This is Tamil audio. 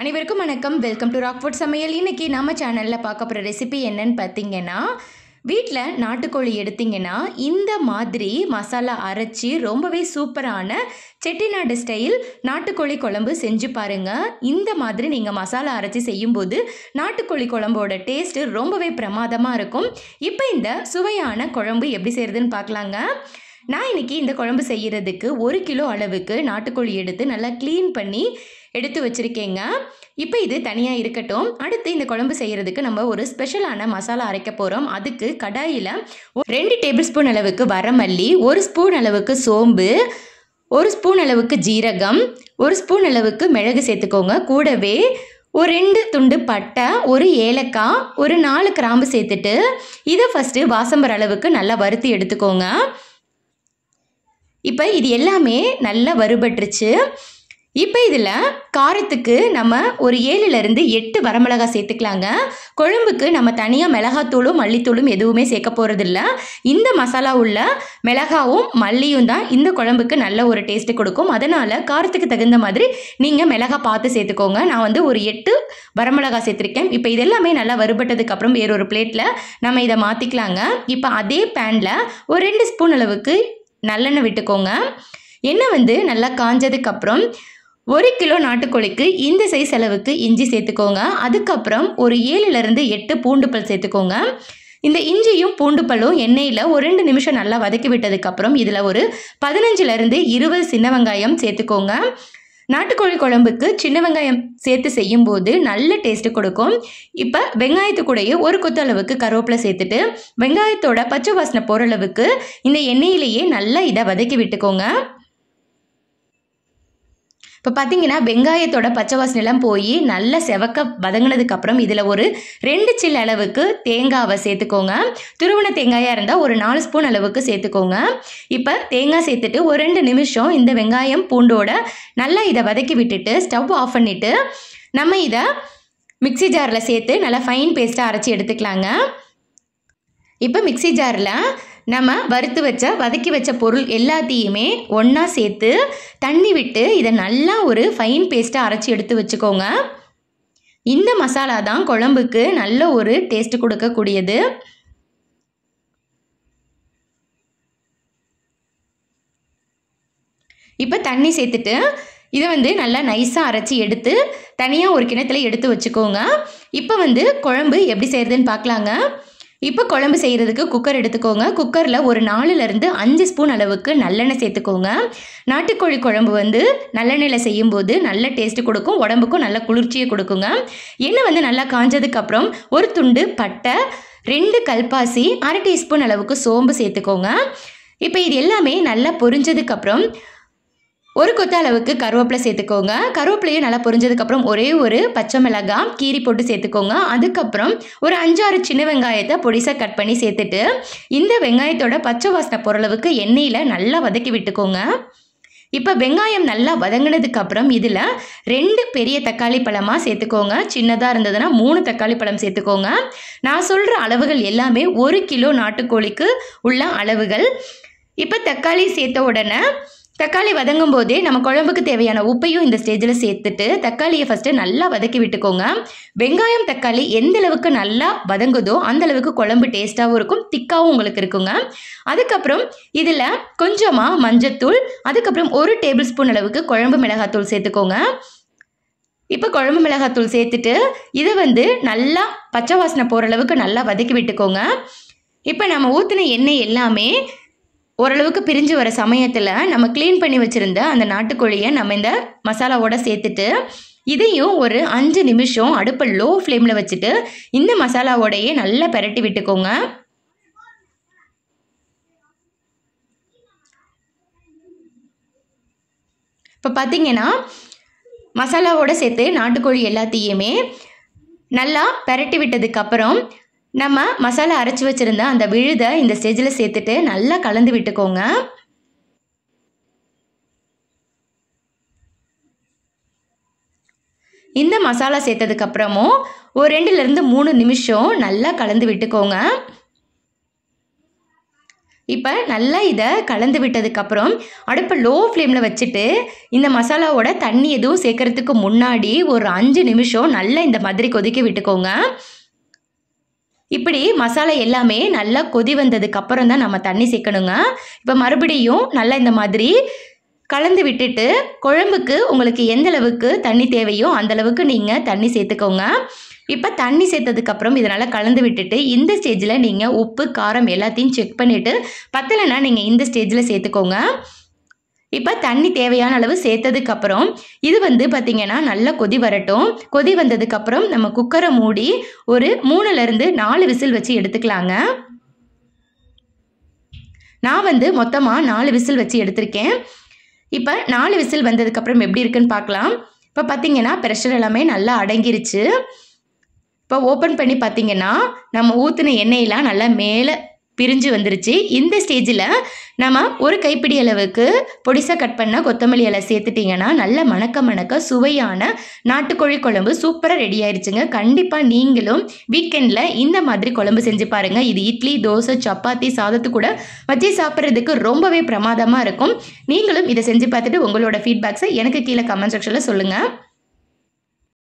அனைவருக்கும் வணக்கம் வெல்கம் டு ராக்ஃபுட் சமையல் இன்னைக்கு நம்ம சேனலில் பார்க்க போகிற ரெசிபி என்னன்னு பார்த்தீங்கன்னா வீட்டில் நாட்டுக்கோழி எடுத்தீங்கன்னா இந்த மாதிரி மசாலா அரைச்சி ரொம்பவே சூப்பரான செட்டிநாடு ஸ்டைல் நாட்டுக்கோழி குழம்பு செஞ்சு பாருங்கள் இந்த மாதிரி நீங்கள் மசாலா அரைச்சி செய்யும்போது நாட்டுக்கோழி குழம்போட டேஸ்ட்டு ரொம்பவே பிரமாதமாக இருக்கும் இப்போ இந்த சுவையான குழம்பு எப்படி செய்கிறதுன்னு பார்க்கலாங்க நான் இன்னைக்கு இந்த குழம்பு செய்கிறதுக்கு ஒரு கிலோ அளவுக்கு நாட்டுக்கோழி எடுத்து நல்லா க்ளீன் பண்ணி எடுத்து வச்சுருக்கேங்க இப்போ இது தனியாக இருக்கட்டும் அடுத்து இந்த குழம்பு செய்கிறதுக்கு நம்ம ஒரு ஸ்பெஷலான மசாலா அரைக்க போகிறோம் அதுக்கு கடாயில் ரெண்டு டேபிள் ஸ்பூன் அளவுக்கு வரமல்லி ஒரு ஸ்பூன் அளவுக்கு சோம்பு ஒரு ஸ்பூன் அளவுக்கு ஜீரகம் ஒரு ஸ்பூன் அளவுக்கு மிளகு சேர்த்துக்கோங்க கூடவே ஒரு ரெண்டு துண்டு பட்டை ஒரு ஏலக்காய் ஒரு நாலு கிராம்பு சேர்த்துட்டு இதை ஃபஸ்ட்டு வாசம் வர அளவுக்கு நல்லா வறுத்து எடுத்துக்கோங்க இப்போ இது எல்லாமே நல்லா வறுபட்டுருச்சு இப்போ இதில் காரத்துக்கு நம்ம ஒரு ஏழுலேருந்து எட்டு வரமிளகாய் சேர்த்துக்கலாங்க குழம்புக்கு நம்ம தனியாக மிளகாத்தூளும் மல்லித்தூளும் எதுவுமே சேர்க்க போகிறதில்ல இந்த மசாலா உள்ள மிளகாவும் மல்லியும் தான் இந்த குழம்புக்கு நல்ல ஒரு டேஸ்ட்டு கொடுக்கும் அதனால் காரத்துக்கு தகுந்த மாதிரி நீங்கள் மிளகா பார்த்து சேர்த்துக்கோங்க நான் வந்து ஒரு எட்டு வரமிளகாய் சேர்த்துருக்கேன் இப்போ இதெல்லாமே நல்லா வறுபட்டதுக்கப்புறம் வேறொரு பிளேட்டில் நம்ம இதை மாற்றிக்கலாங்க இப்போ அதே பேனில் ஒரு ரெண்டு ஸ்பூன் அளவுக்கு நல்லெண்ணெய் விட்டுக்கோங்க எண்ணெய் வந்து நல்லா காஞ்சதுக்கப்புறம் ஒரு கிலோ நாட்டுக்கோழிக்கு இந்த சைஸ் அளவுக்கு இஞ்சி சேர்த்துக்கோங்க அதுக்கப்புறம் ஒரு ஏழுலேருந்து எட்டு பூண்டு பல் சேர்த்துக்கோங்க இந்த இஞ்சியும் பூண்டு பல்லும் எண்ணெயில் ஒரு ரெண்டு நிமிஷம் நல்லா வதக்கி விட்டதுக்கப்புறம் இதில் ஒரு பதினஞ்சுலேருந்து இருபது சின்ன வெங்காயம் சேர்த்துக்கோங்க நாட்டுக்கோழி குழம்புக்கு சின்ன வெங்காயம் சேர்த்து செய்யும்போது நல்ல டேஸ்ட்டு கொடுக்கும் இப்போ வெங்காயத்து கூடயே ஒரு கொத்து அளவுக்கு கருவேப்பிலை சேர்த்துட்டு வெங்காயத்தோட பச்சை வாசனை போகிற அளவுக்கு இந்த எண்ணெயிலேயே நல்லா இதை வதக்கி விட்டுக்கோங்க இப்போ பார்த்தீங்கன்னா வெங்காயத்தோட பச்சை வாசனைலாம் போய் நல்லா செவக்க வதங்கினதுக்கப்புறம் இதில் ஒரு ரெண்டு சில் அளவுக்கு தேங்காவை சேர்த்துக்கோங்க துருவன தேங்காயாக இருந்தால் ஒரு நாலு ஸ்பூன் அளவுக்கு சேர்த்துக்கோங்க இப்போ தேங்காய் சேர்த்துட்டு ஒரு ரெண்டு நிமிஷம் இந்த வெங்காயம் பூண்டோட நல்லா இதை வதக்கி விட்டுட்டு ஸ்டவ் ஆஃப் பண்ணிவிட்டு நம்ம இதை மிக்சி ஜாரில் சேர்த்து நல்லா ஃபைன் பேஸ்ட்டாக அரைச்சி எடுத்துக்கலாங்க இப்போ மிக்சி ஜாரில் நம்ம வறுத்து வச்ச வதக்கி வச்ச பொருள் எல்லாத்தையுமே ஒன்றா சேர்த்து தண்ணி விட்டு இதை நல்லா ஒரு ஃபைன் பேஸ்ட்டாக அரைச்சி எடுத்து வச்சுக்கோங்க இந்த மசாலா தான் குழம்புக்கு நல்ல ஒரு டேஸ்ட் கொடுக்கக்கூடியது இப்போ தண்ணி சேர்த்துட்டு இதை வந்து நல்லா நைஸாக அரைச்சி எடுத்து தனியாக ஒரு கிணத்துல எடுத்து வச்சுக்கோங்க இப்போ வந்து குழம்பு எப்படி செய்கிறதுன்னு பார்க்கலாங்க இப்போ குழம்பு செய்கிறதுக்கு குக்கர் எடுத்துக்கோங்க குக்கரில் ஒரு நாலுலேருந்து அஞ்சு ஸ்பூன் அளவுக்கு நல்லெண்ணெய் சேர்த்துக்கோங்க நாட்டுக்கோழி குழம்பு வந்து நல்லெண்ணெயில் செய்யும்போது நல்ல டேஸ்ட்டு கொடுக்கும் உடம்புக்கும் நல்ல குளிர்ச்சியை கொடுக்குங்க எண்ணெய் வந்து நல்லா காஞ்சதுக்கப்புறம் ஒரு துண்டு பட்டை ரெண்டு கல்பாசி அரை டீஸ்பூன் அளவுக்கு சோம்பு சேர்த்துக்கோங்க இப்போ இது எல்லாமே நல்லா பொரிஞ்சதுக்கப்புறம் ஒரு கொத்த அளவுக்கு கருவேப்பிலை சேர்த்துக்கோங்க கருவேப்பிலையும் நல்லா பொரிஞ்சதுக்கப்புறம் ஒரே ஒரு பச்சை மிளகாய் கீரி போட்டு சேர்த்துக்கோங்க அதுக்கப்புறம் ஒரு அஞ்சாறு சின்ன வெங்காயத்தை பொடிசாக கட் பண்ணி சேர்த்துட்டு இந்த வெங்காயத்தோட பச்சை வாசனை பொருளவுக்கு எண்ணெயில் நல்லா வதக்கி விட்டுக்கோங்க இப்போ வெங்காயம் நல்லா வதங்கினதுக்கப்புறம் இதில் ரெண்டு பெரிய தக்காளி பழமாக சேர்த்துக்கோங்க சின்னதாக இருந்ததுன்னா மூணு தக்காளி பழம் சேர்த்துக்கோங்க நான் சொல்கிற அளவுகள் எல்லாமே ஒரு கிலோ நாட்டுக்கோழிக்கு உள்ள அளவுகள் இப்போ தக்காளி சேர்த்த உடனே தக்காளி வதங்கும் போதே நம்ம குழம்புக்கு தேவையான உப்பையும் இந்த ஸ்டேஜில் சேர்த்துட்டு தக்காளியை ஃபஸ்ட்டு நல்லா வதக்கி விட்டுக்கோங்க வெங்காயம் தக்காளி எந்த அளவுக்கு நல்லா வதங்குதோ அந்த அளவுக்கு குழம்பு டேஸ்ட்டாகவும் இருக்கும் திக்காகவும் உங்களுக்கு இருக்குங்க அதுக்கப்புறம் இதில் கொஞ்சமாக மஞ்சத்தூள் அதுக்கப்புறம் ஒரு டேபிள் ஸ்பூன் அளவுக்கு குழம்பு மிளகாத்தூள் சேர்த்துக்கோங்க இப்போ குழம்பு மிளகாத்தூள் சேர்த்துட்டு இதை வந்து நல்லா பச்சை வாசனை போகிற அளவுக்கு நல்லா வதக்கி விட்டுக்கோங்க இப்போ நம்ம ஊற்றின எண்ணெய் எல்லாமே ஓரளவுக்கு பிரிஞ்சு வர சமயத்தில் நம்ம க்ளீன் பண்ணி வச்சுருந்த அந்த நாட்டுக்கோழியை நம்ம இந்த மசாலாவோட சேர்த்துட்டு இதையும் ஒரு அஞ்சு நிமிஷம் அடுப்பை லோ ஃப்ளேமில் வச்சுட்டு இந்த மசாலாவோடையே நல்லா பெரட்டி விட்டுக்கோங்க இப்போ பார்த்தீங்கன்னா மசாலாவோட சேர்த்து நாட்டுக்கோழி எல்லாத்தையுமே நல்லா பெரட்டி விட்டதுக்கப்புறம் நம்ம மசாலா அரைச்சி வச்சுருந்த அந்த விழுதை இந்த ஸ்டேஜில் சேர்த்துட்டு நல்லா கலந்து விட்டுக்கோங்க இந்த மசாலா சேர்த்ததுக்கப்புறமும் ஒரு ரெண்டுலேருந்து மூணு நிமிஷம் நல்லா கலந்து விட்டுக்கோங்க இப்போ நல்லா இதை கலந்து விட்டதுக்கப்புறம் அடுப்பை லோ ஃப்ளேமில் வச்சுட்டு இந்த மசாலாவோட தண்ணி எதுவும் சேர்க்கறதுக்கு முன்னாடி ஒரு அஞ்சு நிமிஷம் நல்லா இந்த மாதிரி கொதிக்க விட்டுக்கோங்க இப்படி மசாலா எல்லாமே நல்லா கொதி வந்ததுக்கு அப்புறம் தான் நம்ம தண்ணி சேர்க்கணுங்க இப்போ மறுபடியும் நல்லா இந்த மாதிரி கலந்து விட்டுட்டு குழம்புக்கு உங்களுக்கு எந்த அளவுக்கு தண்ணி தேவையோ அந்த அளவுக்கு நீங்கள் தண்ணி சேர்த்துக்கோங்க இப்போ தண்ணி சேர்த்ததுக்கப்புறம் இதனால் கலந்து விட்டுட்டு இந்த ஸ்டேஜில் நீங்கள் உப்பு காரம் எல்லாத்தையும் செக் பண்ணிவிட்டு பத்தலைன்னா நீங்கள் இந்த ஸ்டேஜில் சேர்த்துக்கோங்க இப்போ தண்ணி தேவையான அளவு சேர்த்ததுக்கப்புறம் இது வந்து பார்த்திங்கன்னா நல்லா கொதி வரட்டும் கொதி வந்ததுக்கப்புறம் நம்ம குக்கரை மூடி ஒரு மூணுலேருந்து நாலு விசில் வச்சு எடுத்துக்கலாங்க நான் வந்து மொத்தமாக நாலு விசில் வச்சு எடுத்திருக்கேன் இப்போ நாலு விசில் வந்ததுக்கப்புறம் எப்படி இருக்குன்னு பார்க்கலாம் இப்போ பார்த்தீங்கன்னா ப்ரெஷர் எல்லாமே நல்லா அடங்கிருச்சு இப்போ ஓப்பன் பண்ணி பார்த்தீங்கன்னா நம்ம ஊற்றின எண்ணெயெல்லாம் நல்லா மேலே பிரிஞ்சு வந்துருச்சு இந்த ஸ்டேஜில் நம்ம ஒரு கைப்பிடி அளவுக்கு பொடிசாக கட் பண்ண கொத்தமல்லி இலை சேர்த்துட்டிங்கன்னா நல்ல மணக்க மணக்க சுவையான நாட்டுக்கோழி குழம்பு சூப்பராக ரெடி ஆயிடுச்சுங்க கண்டிப்பாக நீங்களும் வீக்கெண்டில் இந்த மாதிரி குழம்பு செஞ்சு பாருங்கள் இது இட்லி தோசை சப்பாத்தி சாதத்து கூட வச்சு சாப்பிட்றதுக்கு ரொம்பவே பிரமாதமாக இருக்கும் நீங்களும் இதை செஞ்சு பார்த்துட்டு உங்களோட ஃபீட்பேக்ஸை எனக்கு கீழே கமெண்ட் செக்ஷனில் சொல்லுங்கள்